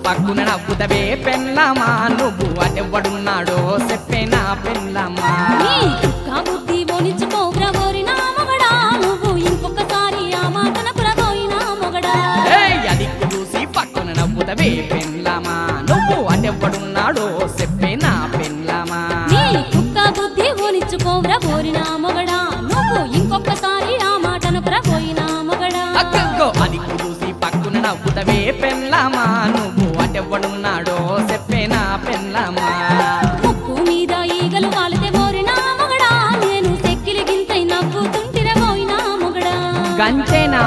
పక్కున నవ్వుతవే పెళ్ళామా నువ్వు అటెవ్వడున్నాడో చెప్పేనా పెళ్ళామా నీ కుక్క బుద్ధి ఓనిచ్చుకోగ్రా ఓరినా మొగడా నువ్వు ఇంకొకసారి ఆ మాటన పురబోయినా మొగడా ఏయ్, అదిక్కు చూసి పక్కున నవ్వుతవే పెళ్ళామా నువ్వు అటెవ్వడున్నాడో చెప్పేనా పెళ్ళామా నీ కుక్క బుద్ధి ఓనిచ్చుకోగ్రా ఓరినా మొగడా నువ్వు ఇంకొకసారి ఆ మాటన పురబోయినా మొగడా అక్కగో అదిక్కు చూసి పక్కున నవ్వుతవే పెళ్ళామా నువ్వు అటెవ్వడున్నాడో చెప్పేనా పెళ్ళామా ముక్కు మీద ఈగలు వాలితే ఓరినా మొగడా నేను సెక్కిలి గింతై నవ్వుతుంటిర పోయినా మొగడా గంతేనా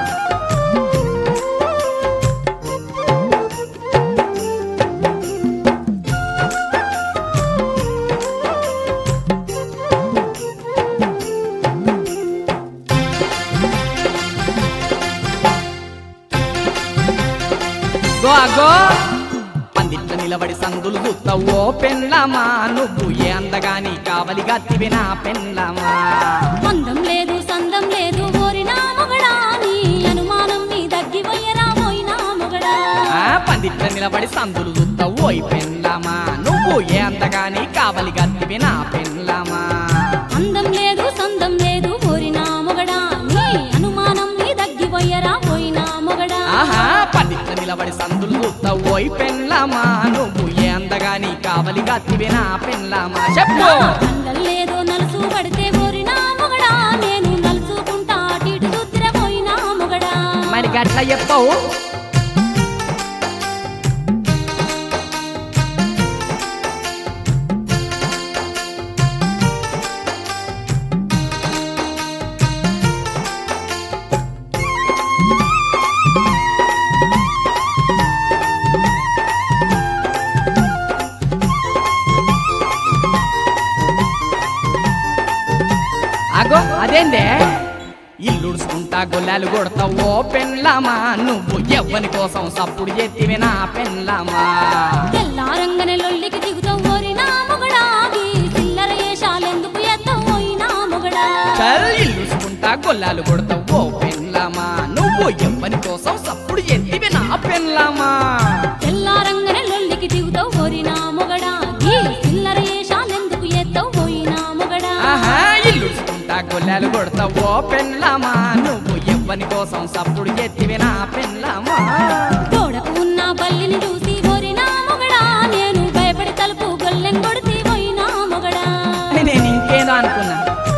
గో అగో పందిట్ల నిలబడి సందులు చూస్తావో పెళ్ళామా నువ్వు ఏ అందగాని కావలి గత్తివి నా పెళ్ళామా అందం లేదు సందం లేదు ఓరినా మొగడా నీ అనుమానం నీ దగ్గిపోయరా పోయినా మొగడా ఆ పందిట్ల నిలబడి సందులు చూస్తావు ఓయ్ పెళ్ళామా నువ్వు ఏ అందగాని కావలి గత్తివి నా పెళ్ళామా అందం లేదు సందం లేదు ఓరినా మొగడా నీ అనుమానం నీ దగ్గిపోయరా పోయినా మొగడా ఆహా పందిట్ల నిలబడి సందులు చూస్తావు ఓయ్ పెళ్ళామా నువ్వు ఏ అందగాని కావలి గత్తివి నా పెళ్ళామా చెప్పు కండల్ లేదు నలుసు పడితే ఓరినా మొగడా నేను నలుసుకుంటా అటు ఇటు చూతిర పోయినా మొగడా మరి గట్ల చెప్పవు అగో అదేందే ఇల్లుడుచుకుంటా గొల్లాలు కొడతావో పెళ్ళామా నువ్వు ఎవ్వని కోసం సప్పుడు ఎత్తివి నా పెళ్ళామా తెల్లారంగనే లొల్లికి దిగుతావు ఓరినా మొగడా ఈ చిల్లర ఏషాలెందుకు ఎత్తవు పోయినా మొగడా చల్ ఇల్లుడుచుకుంటా గొల్లాలు కొడతావో పెళ్ళామా నువ్వు ఎవ్వని కోసం సప్పుడు ఎత్తివి నా పెళ్ళామా తెల్లారంగనే లొల్లికి దిగుతావు ఓరినా మొగడా ఈ చిల్లర ఏషాలెందుకు ఎత్తవు పోయినా మొగడా ఆహా ఇల్లుడుచుకుంటా గొల్లాలు కొడతావో పెళ్ళామా నువ్వు ఎవ్వని కోసం సప్పుడు ఎత్తివి నా పెళ్ళామా గోడకు ఉన్న బల్లిని చూసి ఓరినా మొగడా నేను భయపడి తలుపు గొల్లెం కొడితే పోయినా మొగడా నేను ఇంకేదో అనుకున్నా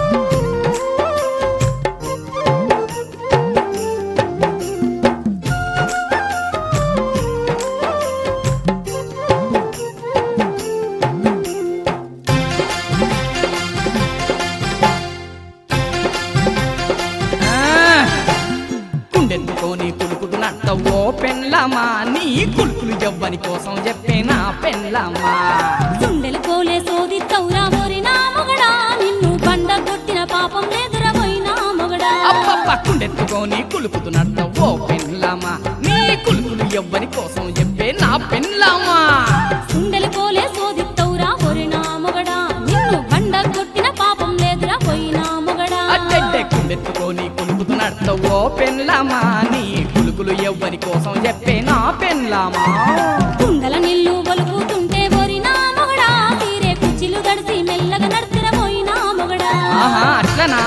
ఆ, కుండెత్తుకొని కులుకుతు నట్టవో పెళ్ళామా నీ కులుకులు ఎవ్వని కోసం చెప్పే నా పెళ్ళామా సుండెలు కోలే సోదిత్తవురా ఓరినా మొగడా నిన్ను బండ కొట్టిన పాపం లేదురా పోయినా మొగడా అబ్బబ్బ కుండెత్తుకొని కులుకుతు నట్టవో పెళ్ళామా నీ కులుకులు ఎవ్వని కోసం చెప్పే నా పెళ్ళామా సుండెలు కోలే సోదిత్తవురా ఓరినా మొగడా నిన్ను బండ కొట్టిన పాపం లేదురా పోయినా మొగడా అడ్డడ్డే కుండెత్తుకొని కులుకుతు నట్టవో పెళ్ళామా నీ కులుకులు ఎవ్వని కోసం చెప్పే నా పెళ్ళామా కుండల నిల్లు వలుపుతుంటే ఓరినా మొగడా తీరే కుచ్చిలు దడిసి మెల్లగా నడితిర పోయినా మొగడా ఆహా అట్లనా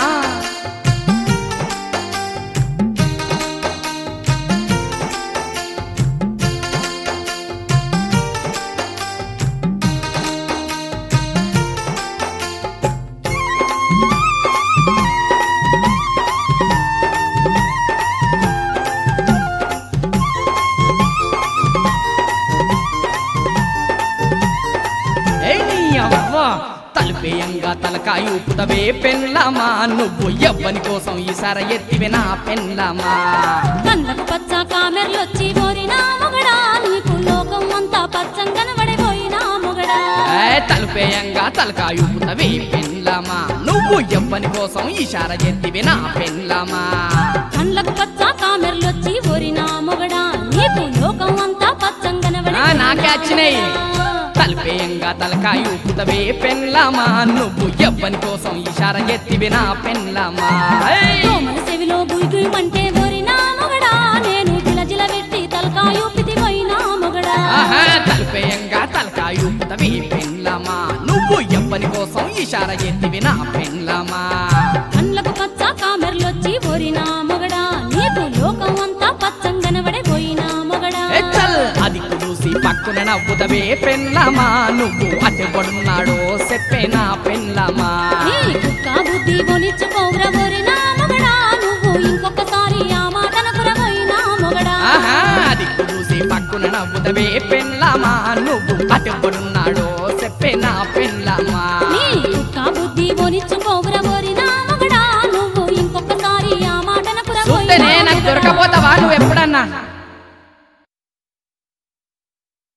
ఏయ్ నీ అవ్వ తలుపేయంగా తలకాయ ఊపుతవే పెళ్ళామా నువ్వు ఎవ్వని కోసం ఈసారి ఎత్తివే నా పెళ్ళామా కళ్ళకు పచ్చ కామెర్లొచ్చి ఓరినా మొగడా నీకు లోకం అంతా పచ్చంగనబడి పోయినా మొగడా ఏ తలుపేయంగా తలకాయ ఊపుతవే పెళ్ళామా నువ్వు ఎవ్వని కోసం ఈసార ఎత్తివే నా పెళ్ళామా కళ్ళకు పచ్చ కామెర్లొచ్చి ఓరినా మొగడా నీకు లోకం అంతా పచ్చంగనబడి ఆ, నాకే వచ్చినాయి తలుపేయంగా తలకాయ ఊపుతవే పెళ్ళామా నువ్వు ఎవ్వని కోసం ఈసార ఎత్తివే నా పెళ్ళామా ఏయ్! దోమల చెవిలో గుయ్ గుయ్ మంటే ఓరినా మొగడా నేను జిల జిల పెట్టి తలకాయ ఊపితి పోయినా మొగడా ఆహా తలుపేయంగా తలకాయ ఊపుతవే పెళ్ళమా నువ్వు ఎవ్వని కోసం ఇషార ఎత్తివి నా పెళ్ళమా కళ్ళకు పచ్చ కామెర్లొచ్చి పోరినా మొగడా నీకు లోకం అంతా పచ్చంగనబడే పోయినా మొగడా ఏ చల్ అది చూసి పక్కున నవ్వుతవే పెళ్ళమా నువ్వు అతెవడున్నాడో చెప్పే నా పెళ్ళమా నీ కుక్క బుద్ధి కొనిచ్చుకోవురా పోరినా మొగడా నువ్వు ఇంకొకసారి ఆ మాటనకుర పోయినా మొగడా ఆహా అది చూసి పక్కున నవ్వుతవే పెళ్ళమా నువ్వు అతెవడున్నాడో చెప్పే నా పెళ్ళమా నీ కుక్క బుద్ధి కొనిచ్చుకోవురా పోరినా మొగడా నువ్వు ఇంకొకసారి ఆ మాటనకుర చూస్తేనే నాకు దొరకపోతావా నువ్వు ఎప్పుడన్నా